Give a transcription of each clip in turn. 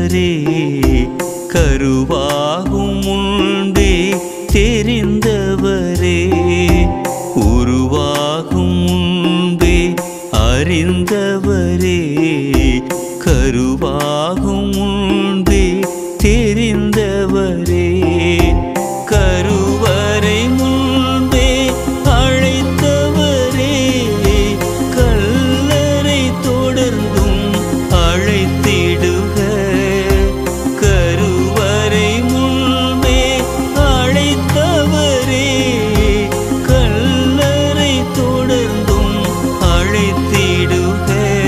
அறிந்தவரே கருவாகும் முன்பே தெரிந்தவரே உருவாகும் முன்பே அறிந்தவரே கருவாகும் முன்பே தெரிந்தவரே கருவறை முன்பே அழைத்தவரே கல்லறை தொடர்ந்தும் அழைத்திடுக கருவறை முன்பே அழைத்தவரே கல்லறை தொடர்ந்தும் அழைத்திடுக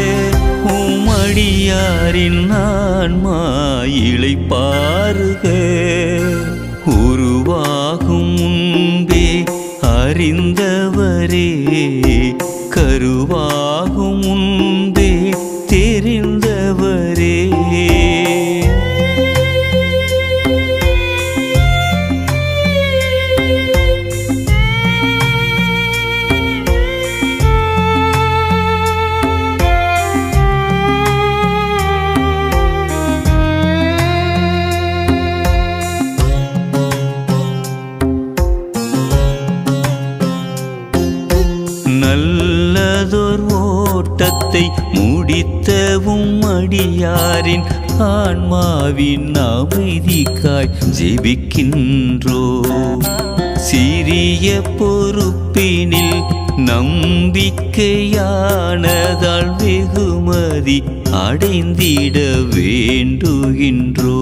உமடியாரின் ஆன்மா இளைப்பாருக உருவாகும் முன்பே அறிந்தவரே கருவாகும் முன்பே தெரிந்தவரே நல்லதோர் ஓட்டத்தை முடித்தவும் அடியாரின் ஆன்மாவின் அமைதிக்காய் ஜெபிக்கின்றோ சிறிய பொறுப்பினில் நம்பிக்கையானதால் வெகுமதி அடைந்திட வேண்டுகின்றோ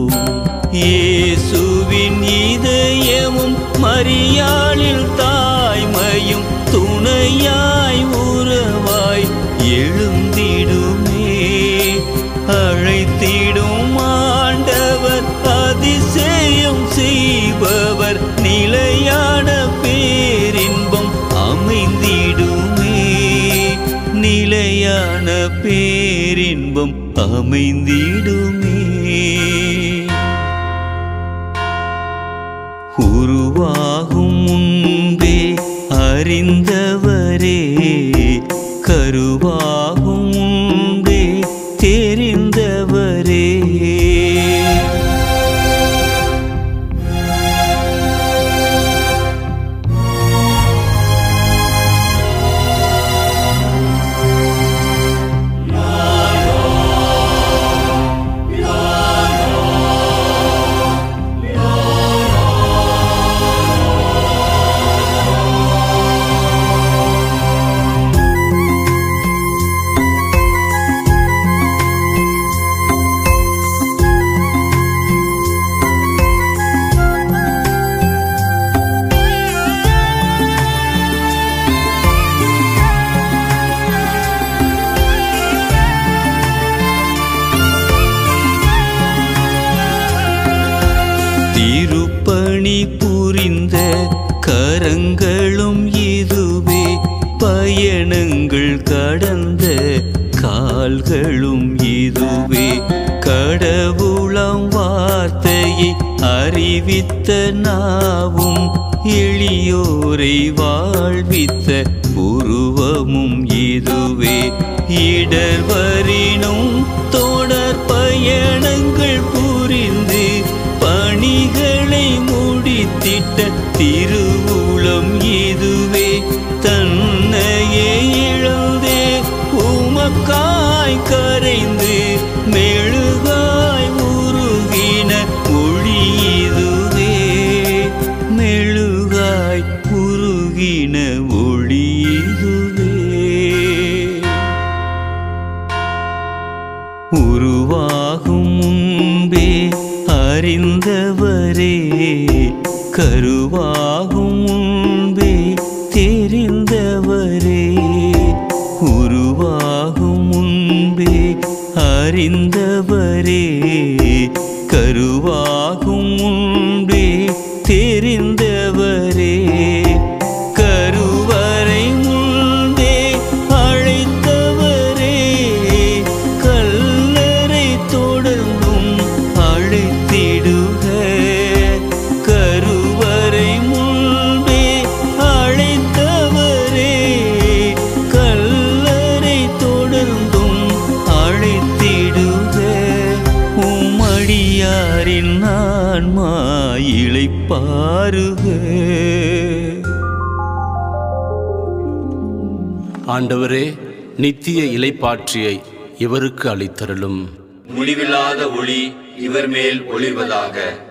இயேசுவின் இதயமும் மரியாளில் தாய்மையும் துணையாய் உறவாய் எழுந்திடுமே அழைத்திடும் ஆண்டவர் அதிசயம் செய்பவர் நிலையான பேரின்பம் அமைந்திடுமே நிலையான பேரின்பம் அமைந்திடுமே உருவாகும் முன்பே அறிந்தவரே கருவாகும் முன்பே தெரிந்தவரே திருப்பணி புரிந்த கரங்களும் இதுவே பயணங்கள் கடந்த கால்களும் இதுவே கடவுளம் வார்த்தையை அறிவித்த நாவும் எளியோரை வாழ்வித்த உருவமும் இதுவே இடர்வரினும் தொடர் பயணங்கள் புரிந்து பணிகளை முடித்திட்ட திருவுளம் இதுவே தன்னையே இழந்தே உமக்காய் கரைந்து மெழுகாய் உருகின ஒளி இதுவே மெழுகாய் உருகின ஒளி இதுவே உருவாகும் முன்பே அறிந்தவரே கருவாகும் முன்பே தெரிந்தவரே உருவாகும் முன்பே அறிந்தவரே கருவாகும் முன்பே தெரிந்தவரே கருவறை முன்பே அழைத்தவரே கல்லறை தொடர்ந்தும் அழைத்திடுக கருவறை முன்பே அழைத்தவரே கல்லறை தொடர்ந்தும் அழைத்திடுக ஆண்டவரே நித்திய இலைப்பாற்றியை இவருக்கு அளித்தருளும் முடிவில்லாத ஒளி இவர் மேல் ஒளிர்வதாக